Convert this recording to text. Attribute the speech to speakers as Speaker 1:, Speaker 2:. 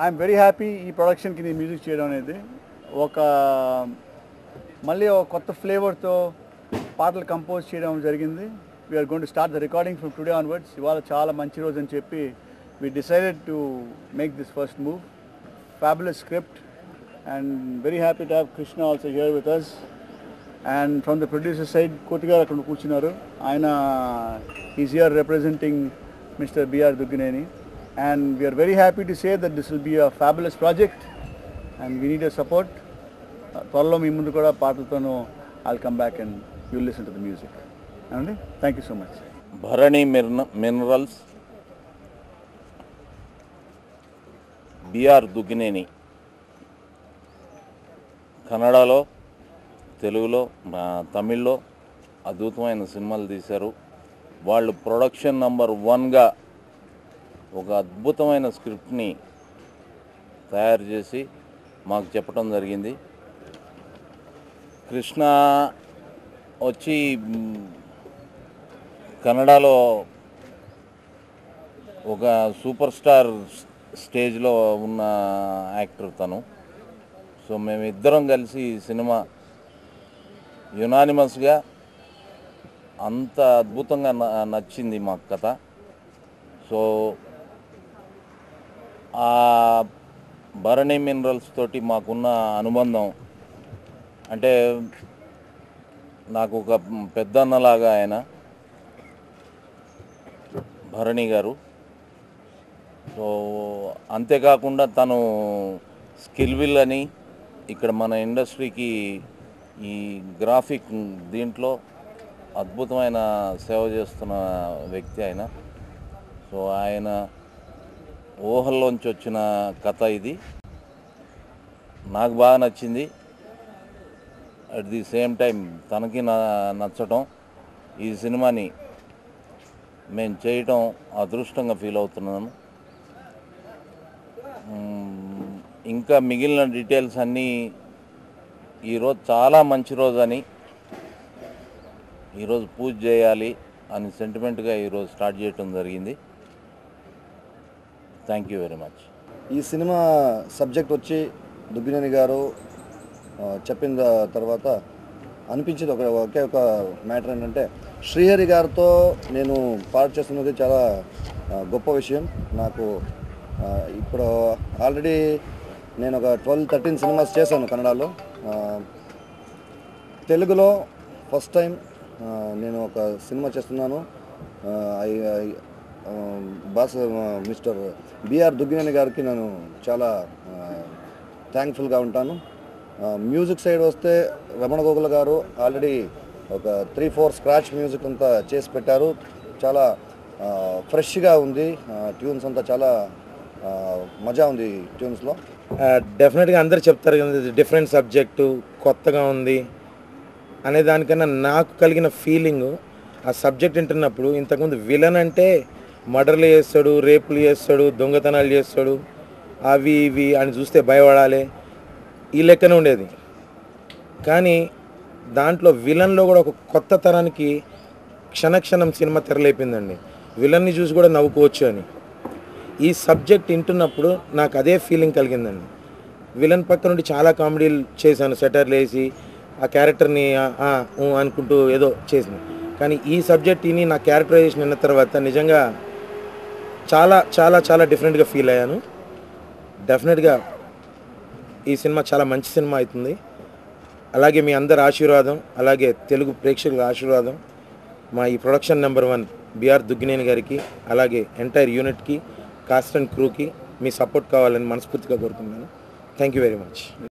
Speaker 1: I'm very happy ఈ ప్రొడక్షన్కి నేను music చేయడం అనేది ఒక మళ్ళీ ఒక కొత్త ఫ్లేవర్తో పాటలు కంపోజ్ చేయడం జరిగింది we are gonna to start the recording from today onwards ఇవాళ చాలా మంచి రోజు అని చెప్పి we decided to make this first move fabulous script and very happy to have Krishna also here with us and from the producer side కోటి గారు అక్కడ కూర్చున్నారు ఆయన is here representing mister BR దుగ్గినేని and we are very happy to say that this will be a fabulous project and we need a support త్వరలో మీ ముందు కూడా పాటలతోనూ I'll come back and you listen to the music అండి thank you so much
Speaker 2: Bharani మిర్న minerals BR Dugineni కన్నడలో తెలుగులో ఆ, తమిళ్లో అద్భుతమైన సినిమాలు తీశారు వాళ్ళు ప్రొడక్షన్ నంబర్ వన్గా ఒక అద్భుతమైన స్క్రిప్ట్ని తయారు చేసి మాకు చెప్పడం జరిగింది కృష్ణ వచ్చి మ్, కన్నడలో ఒక సూపర్ స్టార్ స్టేజ్లో ఉన్న యాక్టర్ తను సో మేమిద్దరం కలిసి ఈ సినిమా యునానిమస్గా అంత అద్భుతంగా న- నచ్చింది మా కథ సో ఆ భరణి మినరల్స్ తోటి మాకున్న అనుబంధం అంటే నాకు ఒక పెద్దన్నలాగా ఆయన భరణి గారు సో అంతేకాకుండా తను స్కిల్ విల్ అని ఇక్కడ మన ఇండస్ట్రీకి ఈ గ్రాఫిక్ దీంట్లో అద్భుతమైన సేవ చేస్తున్న వ్యక్తి ఆయన సో ఆయన ఊహల్లోంచి వచ్చిన కథ ఇది నాకు బాగా నచ్చింది అట్ ది సేమ్ టైం తనకి నా నచ్చటం ఈ సినిమాని మేము చేయటం అదృష్టంగా ఫీల్ అవుతున్నాను మ్మ్, ఇంకా మిగిలిన డీటెయిల్స్ అన్నీ ఈరోజు చాలా మంచి రోజు అని ఈరోజు పూజ చేయాలి అని సెంటిమెంట్గా ఈరోజు స్టార్ట్ చేయటం జరిగింది థ్యాంక్ యూ వెరీ మచ్
Speaker 3: ఈ సినిమా సబ్జెక్ట్ వచ్చి దుగ్గినేని గారు ఆ, చెప్పిన ద- తర్వాత అనిపించింది ఒక ఒకే ఒక మ్యాటర్ ఏంటంటే శ్రీహరి గారితో నేను పాట చేస్తున్నది చాలా ఆ, గొప్ప విషయం నాకు ఆ, ఇప్పుడు ఆల్రెడీ నేను ఒక ట్వెల్వ్ థర్టీన్ సినిమాస్ చేశాను కన్నడలో ఆ, తెలుగులో ఫస్ట్ టైం ఆ, నేను ఒక సినిమా చేస్తున్నాను ఆ, ఐ- ఐ- ఆ, బాస్ ఆ, మిస్టర్ బిఆర్ దుగ్గినేని గారికి నేను చాలా థ్యాంక్ఫుల్గా ఉంటాను ఆ, మ్యూజిక్ సైడ్ వస్తే రమణ గోగుల గారు ఆల్రెడీ ఒక త్రీ ఫోర్ స్క్రాచ్ మ్యూజిక్ అంతా చేసి పెట్టారు చాలా ఆ, ఫ్రెష్గా ఉంది ఆ, ట్యూన్స్ అంతా చాలా ఆ, మజా ఉంది ట్యూన్స్లో
Speaker 4: డెఫినెట్గా అందరు చెప్తారు కదా ఇది డిఫరెంట్ సబ్జెక్టు కొత్తగా ఉంది అనే దానికన్నా నాకు కలిగిన ఫీలింగ్ ఆ సబ్జెక్ట్ వింటున్నప్పుడు ఇంతకుముందు విలన్ అంటే మర్డర్లు చేస్తాడు రేపులు చేస్తాడు దొంగతనాలు చేస్తాడు అవి ఇవి అని చూస్తే భయపడాలి ఈ లెక్కనే ఉండేది కానీ దాంట్లో విలన్లో కూడా ఒక కొత్త తరానికి క్షణక్షణం సినిమా తెరలేపిందండి విలన్ని చూసి కూడా నవ్వుకోవచ్చు అని ఈ సబ్జెక్ట్ వింటున్నప్పుడు నాకు అదే ఫీలింగ్ కలిగిందండి విలన్ పక్క నుండి చాలా కామెడీలు చేశాను సెటర్లు వేసి ఆ క్యారెక్టర్ని ఆ, ఆ, ఊ అనుకుంటూ ఏదో చేసింది కానీ ఈ సబ్జెక్ట్ విని నా క్యారెక్టరైజేషన్ విన్న తర్వాత నిజంగా చాలా చాలా చాలా డిఫరెంట్గా ఫీల్ అయ్యాను డెఫినెట్గా ఈ సినిమా చాలా మంచి సినిమా అవుతుంది అలాగే మీ అందరి ఆశీర్వాదం అలాగే తెలుగు ప్రేక్షకుల ఆశీర్వాదం మా ఈ production number one BR Dugineni గారికి అలాగే ఎంటైర్ యూనిట్కి కాస్ట్ అండ్ క్రూకి మీ సపోర్ట్ కావాలని మనస్ఫూర్తిగా కోరుకుంటున్నాను థ్యాంక్ యూ వెరీ మచ్